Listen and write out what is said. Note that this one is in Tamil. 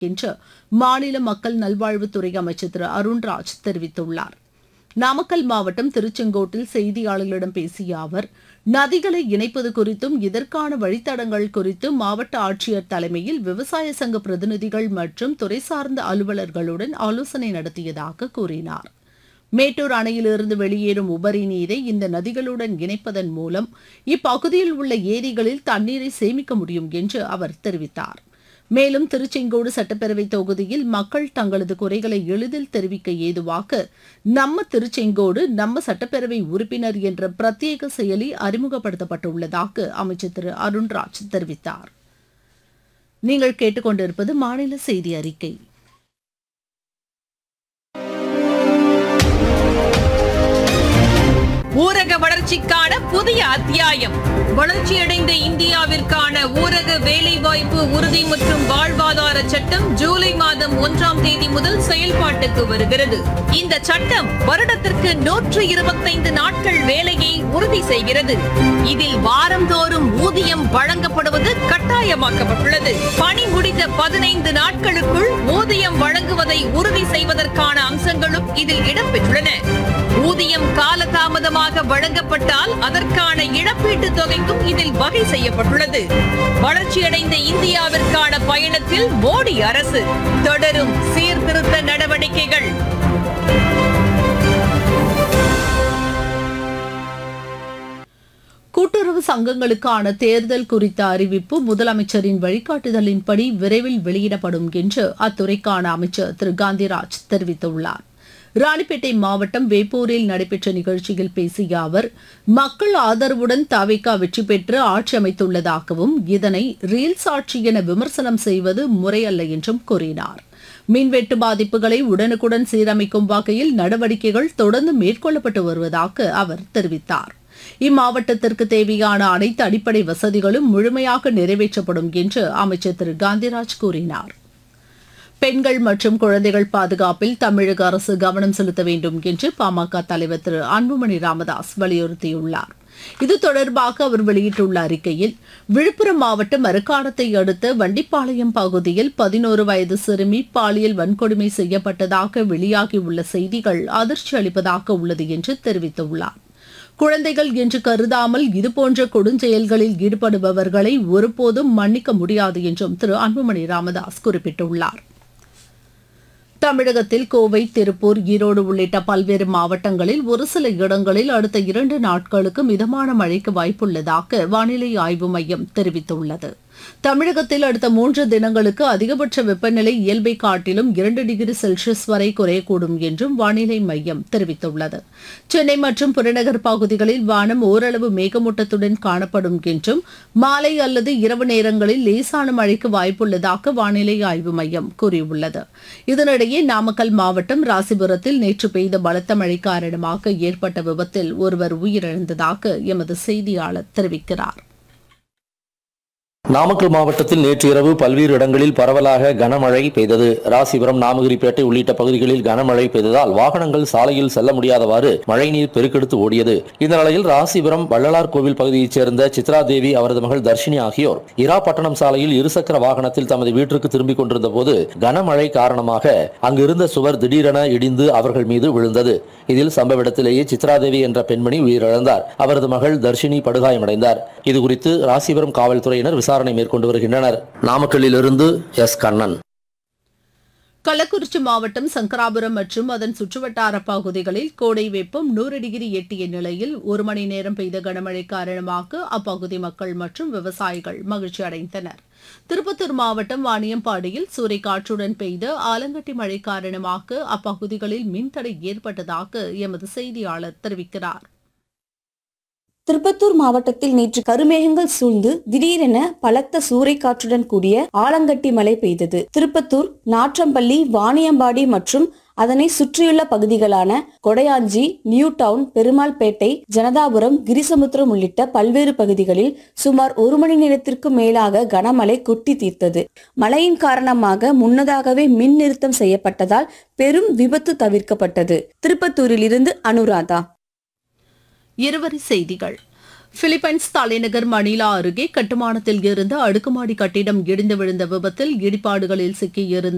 என்று மாநில மக்கள் நல்வாழ்வுத்துறை அமைச்சர் திரு அருண்ராஜ் தெரிவித்துள்ளார் நாமக்கல் மாவட்டம் திருச்செங்கோட்டில் செய்தியாளர்களிடம் பேசிய அவர் நதிகளை இணைப்பது குறித்தும் இதற்கான வழித்தடங்கள் குறித்தும் மாவட்ட ஆட்சியர் தலைமையில் விவசாய சங்க பிரதிநிதிகள் மற்றும் துறை சார்ந்த அலுவலர்களுடன் ஆலோசனை நடத்தியதாக கூறினார் மேட்டூர் அணையிலிருந்து வெளியேறும் உபரி நீரை இந்த நதிகளுடன் இணைப்பதன் மூலம் இப்பகுதியில் உள்ள ஏரிகளில் தண்ணீரை சேமிக்க முடியும் என்று அவர் தெரிவித்தார் மேலும் திருச்செங்கோடு சட்டப்பேரவை தொகுதியில் மக்கள் தங்களது குறைகளை எளிதில் தெரிவிக்க ஏதுவாக நம்ம திருச்செங்கோடு நம்ம சட்டப்பேரவை உறுப்பினர் என்ற பிரத்யேக செயலி அறிமுகப்படுத்தப்பட்டுள்ளதாக அமைச்சர் திரு அருண்ராஜ் தெரிவித்தார் நீங்கள் கேட்டுக்கொண்டிருப்பது மாநில செய்தி அறிக்கை ஊரக வளர்ச்சிக்கான புதிய அத்தியாயம் வளர்ச்சியடைந்த இந்தியாவிற்கான ஊரக வேலைவாய்ப்பு உறுதி மற்றும் வாழ்வாதார சட்டம் ஜூலை மாதம் ஒன்றாம் தேதி முதல் செயல்பாட்டுக்கு வருகிறது இந்த சட்டம் வருடத்திற்கு நூற்று இருபத்தைந்து நாட்கள் வேலையை உறுதி செய்கிறது இதில் வாரந்தோறும் ஊதியம் வழங்கப்படுவது கட்டாயமாக்கப்பட்டுள்ளது பணி முடிந்த பதினைந்து நாட்களுக்குள் ஊதியம் வழங்குவதை உறுதி செய்வதற்கான அம்சங்களும் இதில் இடம்பெற்றுள்ளன ஊதியம் காலதாமதமாக வழங்கப்பட்டால் அதற்கான இழப்பீட்டுத் தொகைக்கும் இதில் வகை செய்யப்பட்டுள்ளது வளர்ச்சியடைந்த இந்தியாவிற்கான பயணத்தில் மோடி அரசு தொடரும் சீர்திருத்த நடவடிக்கைகள் கூட்டுறவு சங்கங்களுக்கான தேர்தல் குறித்த அறிவிப்பு முதலமைச்சரின் வழிகாட்டுதலின்படி விரைவில் வெளியிடப்படும் என்று அத்துறைக்கான அமைச்சர் திரு காந்திராஜ் தெரிவித்துள்ளார் ராணிப்பேட்டை மாவட்டம் வேப்பூரில் நடைபெற்ற நிகழ்ச்சியில் பேசிய அவர் மக்கள் ஆதரவுடன் தாவேக்கா வெற்றி பெற்று ஆட்சி அமைத்துள்ளதாகவும் இதனை ரீல்ஸ் ஆட்சி என விமர்சனம் செய்வது முறையல்ல என்றும் கூறினார் மின்வெட்டு பாதிப்புகளை உடனுக்குடன் சீரமைக்கும் வகையில் நடவடிக்கைகள் தொடர்ந்து மேற்கொள்ளப்பட்டு வருவதாக அவர் தெரிவித்தார் இம்மாவட்டத்திற்கு தேவையான அனைத்து அடிப்படை வசதிகளும் முழுமையாக நிறைவேற்றப்படும் என்று அமைச்சர் திரு காந்திராஜ் கூறினார் பெண்கள் மற்றும் குழந்தைகள் பாதுகாப்பில் தமிழக அரசு கவனம் செலுத்த வேண்டும் என்று பாமக தலைவர் திரு அன்புமணி ராமதாஸ் வலியுறுத்தியுள்ளார் இது தொடர்பாக அவர் வெளியிட்டுள்ள அறிக்கையில் விழுப்புரம் மாவட்டம் மரக்காணத்தை அடுத்த வண்டிப்பாளையம் பகுதியில் பதினோரு வயது சிறுமி பாலியல் வன்கொடுமை செய்யப்பட்டதாக வெளியாகியுள்ள செய்திகள் அதிர்ச்சி அளிப்பதாக உள்ளது என்று தெரிவித்துள்ளார் குழந்தைகள் என்று கருதாமல் இதுபோன்ற கொடுஞ்செயல்களில் ஈடுபடுபவர்களை ஒருபோதும் மன்னிக்க முடியாது என்றும் திரு அன்புமணி ராமதாஸ் குறிப்பிட்டுள்ளார் தமிழகத்தில் கோவை திருப்பூர் ஈரோடு உள்ளிட்ட பல்வேறு மாவட்டங்களில் ஒரு சில இடங்களில் அடுத்த இரண்டு நாட்களுக்கு மிதமான மழைக்கு வாய்ப்புள்ளதாக வானிலை ஆய்வு மையம் தெரிவித்துள்ளது தமிழகத்தில் அடுத்த மூன்று தினங்களுக்கு அதிகபட்ச வெப்பநிலை இயல்பை காட்டிலும் இரண்டு டிகிரி செல்சியஸ் வரை குறையக்கூடும் என்றும் வானிலை மையம் தெரிவித்துள்ளது சென்னை மற்றும் புறநகர் பகுதிகளில் வானம் ஓரளவு மேகமூட்டத்துடன் காணப்படும் என்றும் மாலை அல்லது இரவு நேரங்களில் லேசான மழைக்கு வாய்ப்புள்ளதாக வானிலை ஆய்வு மையம் கூறியுள்ளது இதனிடையே நாமக்கல் மாவட்டம் ராசிபுரத்தில் நேற்று பெய்த பலத்த மழை காரணமாக ஏற்பட்ட விபத்தில் ஒருவர் உயிரிழந்ததாக எமது செய்தியாளர் தெரிவிக்கிறார் நாமக்கல் மாவட்டத்தில் நேற்று இரவு பல்வேறு இடங்களில் பரவலாக கனமழை பெய்தது ராசிபுரம் நாமகிரிப்பேட்டை உள்ளிட்ட பகுதிகளில் கனமழை பெய்ததால் வாகனங்கள் சாலையில் செல்ல முடியாதவாறு மழைநீர் பெருக்கெடுத்து ஓடியது இந்த நிலையில் ராசிபுரம் வள்ளலார் கோவில் பகுதியைச் சேர்ந்த சித்ரா தேவி அவரது மகள் தர்ஷினி ஆகியோர் இராப்பட்டணம் சாலையில் இருசக்கர வாகனத்தில் தமது வீட்டிற்கு திரும்பிக் கொண்டிருந்த போது கனமழை காரணமாக அங்கிருந்த சுவர் திடீரென இடிந்து அவர்கள் மீது விழுந்தது இதில் சம்பவ இடத்திலேயே சித்ராதேவி என்ற பெண்மணி உயிரிழந்தார் அவரது மகள் தர்ஷினி படுகாயமடைந்தார் இதுகுறித்து ராசிபுரம் காவல்துறையினர் விசாரணை மேற்கொண்டு வருகின்றனர் நாமக்கல்லிலிருந்து எஸ் கண்ணன் கள்ளக்குறிச்சி மாவட்டம் சங்கராபுரம் மற்றும் அதன் சுற்றுவட்டார பகுதிகளில் கோடை வெப்பம் நூறு டிகிரி எட்டிய நிலையில் ஒரு மணி நேரம் பெய்த கனமழை காரணமாக அப்பகுதி மக்கள் மற்றும் விவசாயிகள் மகிழ்ச்சி அடைந்தனர் திருப்பத்தூர் மாவட்டம் வாணியம்பாடியில் சூறைக்காற்றுடன் பெய்த ஆலங்கட்டி மழை காரணமாக அப்பகுதிகளில் மின்தடை ஏற்பட்டதாக எமது செய்தியாளர் தெரிவிக்கிறார் திருப்பத்தூர் மாவட்டத்தில் நேற்று கருமேகங்கள் சூழ்ந்து திடீரென பலத்த சூறைக்காற்றுடன் கூடிய ஆலங்கட்டி மழை பெய்தது திருப்பத்தூர் நாற்றம்பள்ளி வாணியம்பாடி மற்றும் அதனை சுற்றியுள்ள பகுதிகளான கொடையாஞ்சி நியூ டவுன் பெருமாள்பேட்டை ஜனதாபுரம் கிரிசமுத்திரம் உள்ளிட்ட பல்வேறு பகுதிகளில் சுமார் ஒரு மணி நேரத்திற்கு மேலாக கனமழை கொட்டி தீர்த்தது மழையின் காரணமாக முன்னதாகவே மின் நிறுத்தம் செய்யப்பட்டதால் பெரும் விபத்து தவிர்க்கப்பட்டது திருப்பத்தூரில் இருந்து அனுராதா இருவரி செய்திகள் பிலிப்பைன்ஸ் தலைநகர் மணிலா அருகே கட்டுமானத்தில் இருந்த அடுக்குமாடி கட்டிடம் இடிந்து விழுந்த விபத்தில் இடிபாடுகளில் சிக்கியிருந்த